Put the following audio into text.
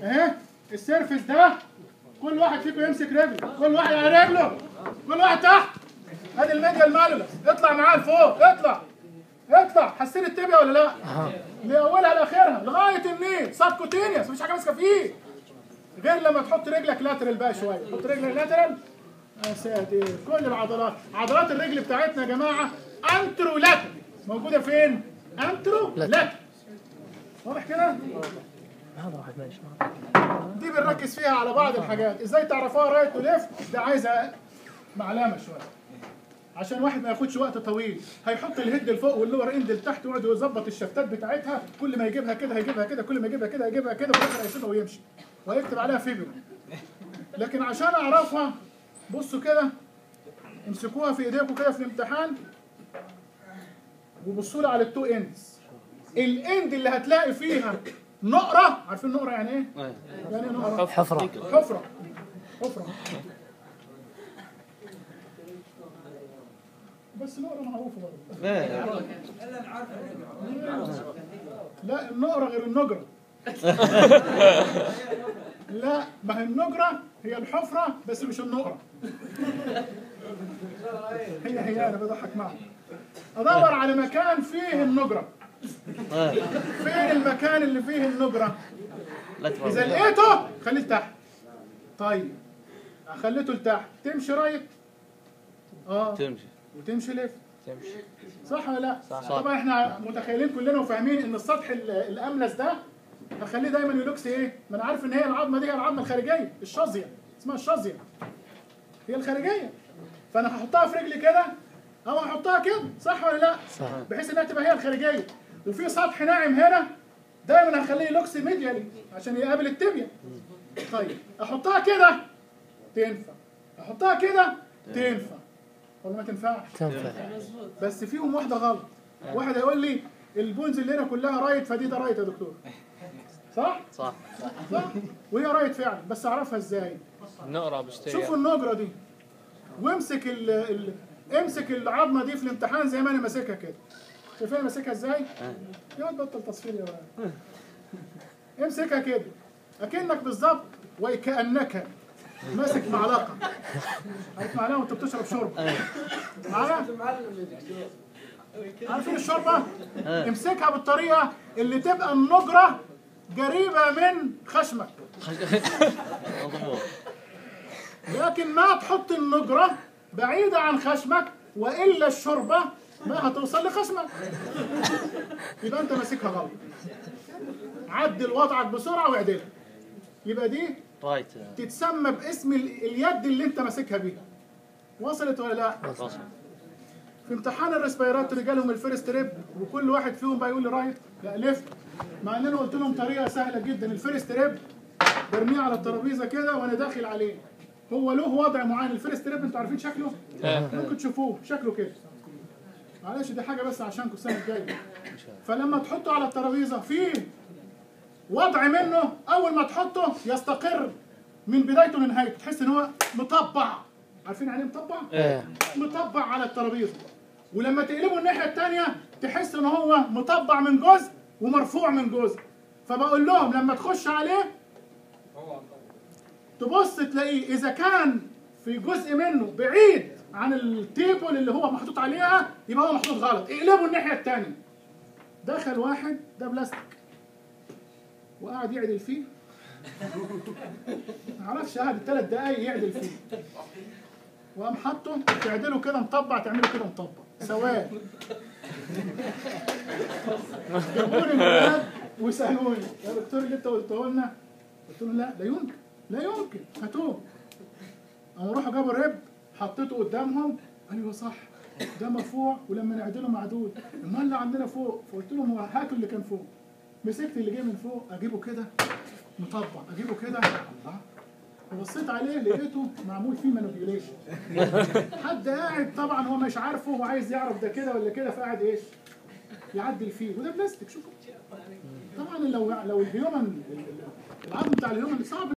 اهي السيرفس ده كل واحد فيكم يمسك رجله كل واحد على رجله كل واحد تحت ادي الميديا المالولس اطلع معاه لفوق اطلع اطلع حسين التبيه ولا لا؟ لاولها لاخرها لغايه النيل سب كوتينيوس مفيش حاجه ماسكه فيه غير لما تحط رجلك لاترال بقى شويه تحط رجلك لاترال يا ساتر كل العضلات عضلات الرجل بتاعتنا يا جماعه انترو لاترال موجوده فين؟ انترو لاترال واضح كده؟ هذا واحد ماشي دي بنركز فيها على بعض الحاجات ازاي تعرفوها رايت وليفت ده عايزه معلمه شويه عشان واحد ما ياخدش وقت طويل هيحط الهيد لفوق واللور اند لتحت ويقعد يظبط الشفتات بتاعتها كل ما يجيبها كده هيجيبها كده كل ما يجيبها كده هيجيبها كده وفي الاخر هيسيبها ويمشي وهيكتب عليها فيبر لكن عشان اعرفها بصوا كده امسكوها في ايديكم كده في الامتحان وبصوا لي على التو اندز الاند اللي هتلاقي فيها نقره عارفين نقره يعني ايه؟ يعني ايه نقره؟ حفرة حفرة حفرة بس نقرة معروفة برضه لا النقرة غير النجرة لا ما هي النجرة هي الحفرة بس مش النقرة هي هي أنا بضحك معك أدور على مكان فيه النجرة فين المكان اللي فيه النجرة إذا لقيته خليه تحت طيب خليته لتحت تمشي رايت اه تمشي وتمشي ليفت تمشي صح ولا لا؟ صح. طبعا احنا متخيلين كلنا وفاهمين ان السطح ال- الاملس ده هخليه دايما يلوكس ايه؟ ما انا عارف ان هي العظمه دي هي العظمه الخارجيه الشظيه اسمها الشظيه هي الخارجيه فانا هحطها في رجلي كده او هحطها كده صح ولا لا؟ صح بحيث انها تبقى هي الخارجيه وفي سطح ناعم هنا دايما هخليه لوكس ميديالي عشان يقابل التبيه طيب احطها كده تنفع احطها كده تنفع ولا ما تنفعش تنفع بس فيهم واحده غلط واحد هيقول لي البونز اللي هنا كلها رايت فدي ده رايت يا دكتور صح صح صح وهي رايت فعلا بس اعرفها ازاي نقرا بشتري شوفوا النجره دي وامسك ال ال امسك العظمه دي في الامتحان زي ما انا ماسكها كده شايفين ماسكها ازاي يا واد بطل تصوير يا ولد امسكها كده اكنك بالظبط وكانك ماسك معلقه عارف معلقه وانت بتشرب شوربه معايا عارفين الشوربه امسكها بالطريقه اللي تبقى النجره قريبه من خشمك مضبوط لكن ما تحط النجرة بعيدة عن خشمك وإلا الشوربة ما هتوصل لخشمك يبقى أنت ماسكها غلط عدل وضعك بسرعة واعدلها يبقى دي رايت تتسمى باسم ال- اليد اللي أنت ماسكها بيها وصلت ولا لا؟ وصل في امتحان الريسبيراتوري جالهم الفيرست ريب وكل واحد فيهم بقى يقول لي رايت لا ليفت مع ان انا قلت لهم طريقه سهله جدا الفيرست ريب برميه على الترابيزه كده وانا داخل عليه هو له وضع معين الفيرست ريب انتوا عارفين شكله؟ ممكن تشوفوه شكله كده معلش دي حاجه بس عشانكم السنه الجايه فلما تحطه على الترابيزه في وضع منه اول ما تحطه يستقر من بدايته لنهايته تحس ان هو مطبع عارفين يعني إيه مطبع؟ ايه مطبع على الترابيزه ولما تقلبه الناحيه الثانيه تحس ان هو مطبع من جزء ومرفوع من جزء فبقول لهم لما تخش عليه تبص تلاقيه اذا كان في جزء منه بعيد عن التيبل اللي هو محطوط عليها يبقى هو محطوط غلط اقلبه الناحيه الثانيه دخل واحد ده بلاستيك وقعد يعدل فيه معرفش قعد ثلاث دقايق يعدل فيه وقام حاطه تعدله كده مطبع تعمله كده مطبع سواد جابوني الولاد وسالوني يا دكتور اللي انت قلته لنا قلت له لا لا يمكن لا يمكن هاتوه قاموا راحوا جابوا الرب حطيته قدامهم قال لي هو صح ده مرفوع ولما نعدله معدول امال اللي عندنا فوق فقلت لهم هو هاتوا اللي كان فوق مسكت اللي جاي من فوق اجيبه كده مطبع اجيبه كده الله وبصيت عليه لقيته معمول فيه مانيبيوليشن حد قاعد طبعا هو مش عارفه وعايز يعرف ده كده ولا كده فقاعد ايش يعدل فيه وده بلاستيك شوفوا طبعا لو لو الهيومن العظم بتاع الهيومن صعب